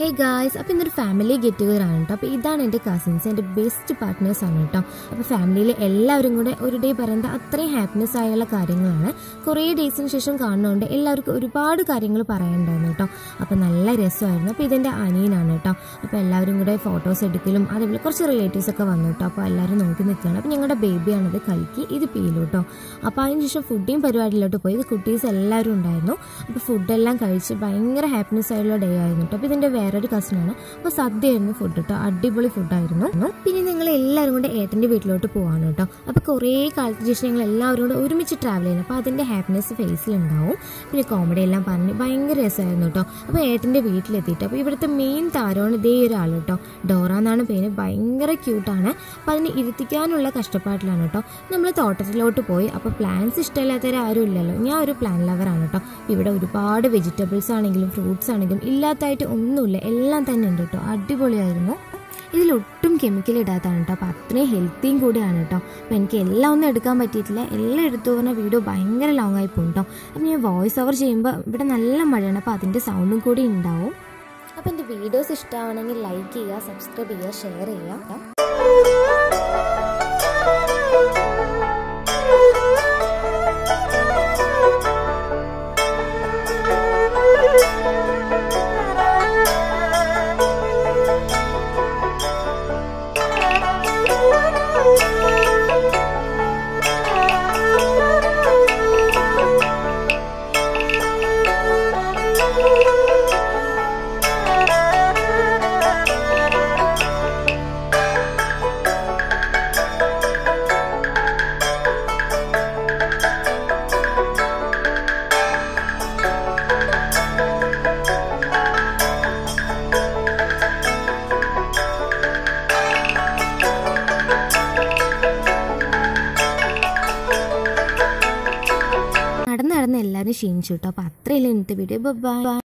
hey guys അപ്പോൾ ഇന്നൊരു family get together ആണ് കേട്ടോ അപ്പോൾ ഇതാണ് എൻ്റെ കസിൻസ് എൻ്റെ ബെസ്റ്റ് പാർട്ട്നേഴ്സ് ആണ് കേട്ടോ അപ്പോൾ ഫാമിലിയിൽ എല്ലാവരും കൂടെ ഒരു ഡേ പറയുന്നത് അത്രയും ഹാപ്പിനെസ് ആയുള്ള കാര്യങ്ങളാണ് കുറേ ഡേയ്സിന് ശേഷം കാണുന്നതുകൊണ്ട് എല്ലാവർക്കും ഒരുപാട് കാര്യങ്ങൾ പറയാനുണ്ടായിരുന്നു കേട്ടോ അപ്പോൾ നല്ല രസമായിരുന്നു അപ്പോൾ ഇതെൻ്റെ അനിയനാണ് കേട്ടോ അപ്പോൾ എല്ലാവരും കൂടെ ഫോട്ടോസ് എടുക്കലും അതേപോലെ കുറച്ച് റിലേറ്റീവ്സ് ഒക്കെ വന്നു കേട്ടോ അപ്പോൾ എല്ലാവരും നോക്കി നിൽക്കുകയാണ് അപ്പോൾ ഞങ്ങളുടെ ബേബിയാണിത് കളിക്ക് ഇത് പീലു കേട്ടോ അപ്പോൾ അതിന് ശേഷം ഫുഡിങ് പരിപാടിയിലോട്ട് പോയി ഇത് കുട്ടീസ് എല്ലാവരും ഉണ്ടായിരുന്നു അപ്പോൾ ഫുഡെല്ലാം കഴിച്ച് ഭയങ്കര ഹാപ്പിനെസ് ആയിട്ടുള്ള ഡേ ആയിരുന്നു കേട്ടോ അപ്പോൾ ഇതിൻ്റെ വേറൊരു കസിനാണ് അപ്പോൾ സദ്യയായിരുന്നു ഫുഡ് കേട്ടോ അടിപൊളി ഫുഡായിരുന്നു പിന്നെ ഞങ്ങൾ എല്ലാവരും കൂടെ ഏട്ടൻ്റെ വീട്ടിലോട്ട് പോവാണ് കേട്ടോ അപ്പോൾ കുറേ കാലത്തിന് ശേഷം ഞങ്ങൾ എല്ലാവരും കൂടെ ഒരുമിച്ച് ട്രാവൽ ചെയ്യുന്നു അപ്പോൾ അതിൻ്റെ ഹാപ്പിനെസ് ഫേസിലുണ്ടാവും പിന്നെ കോമഡി എല്ലാം പറഞ്ഞ് ഭയങ്കര രസമായിരുന്നു കേട്ടോ അപ്പോൾ ഏട്ടൻ്റെ വീട്ടിലെത്തിയിട്ട് അപ്പോൾ ഇവിടുത്തെ മെയിൻ താരമാണ് ഇതേ ഒരാൾ കേട്ടോ ഡോറ എന്നാണ് പേര് ഭയങ്കര ക്യൂട്ടാണ് അപ്പോൾ അതിനെ ഇരുത്തിക്കാനുള്ള കഷ്ടപ്പാട്ടിലാണ് കേട്ടോ നമ്മൾ തോട്ടത്തിലോട്ട് പോയി അപ്പോൾ പ്ലാന്റ്സ് ഇഷ്ടമില്ലാത്തവരാരും ഇല്ലല്ലോ ഞാൻ ഒരു പ്ലാൻ ലവറാണ് കേട്ടോ ഇവിടെ ഒരുപാട് വെജിറ്റബിൾസ് ആണെങ്കിലും ഫ്രൂട്ട്സ് ആണെങ്കിലും ഇല്ലാത്തതായിട്ട് ഒന്നുമില്ല എല്ലാം തന്നെ ഉണ്ട് കേട്ടോ അടിപൊളിയായിരുന്നു ഇതിലൊട്ടും കെമിക്കൽ ഇടാത്തതാണ് കേട്ടോ അപ്പോൾ അത്രയും ഹെൽത്തിയും കൂടിയാണ് കേട്ടോ അപ്പോൾ എനിക്ക് എല്ലാം ഒന്നും എടുക്കാൻ പറ്റിയിട്ടില്ല എല്ലാം എടുത്തു പറഞ്ഞ വീഡിയോ ഭയങ്കര ലോങ് ആയി പോകും കേട്ടോ അപ്പോൾ ഞാൻ വോയിസ് ഓവർ ചെയ്യുമ്പോൾ ഇവിടെ നല്ല മഴയാണ് അപ്പോൾ അതിൻ്റെ സൗണ്ടും കൂടി ഉണ്ടാവും അപ്പോൾ എൻ്റെ വീഡിയോസ് ഇഷ്ടമാണെങ്കിൽ ലൈക്ക് ചെയ്യുക സബ്സ്ക്രൈബ് ചെയ്യുക ഷെയർ ചെയ്യുക നടന്ന് നടന്ന് എല്ലാവരും ക്ഷീണിച്ചു കേട്ടോ അപ്പോൾ അത്രയില്ല ഇന്നത്തെ വീഡിയോ ബൈ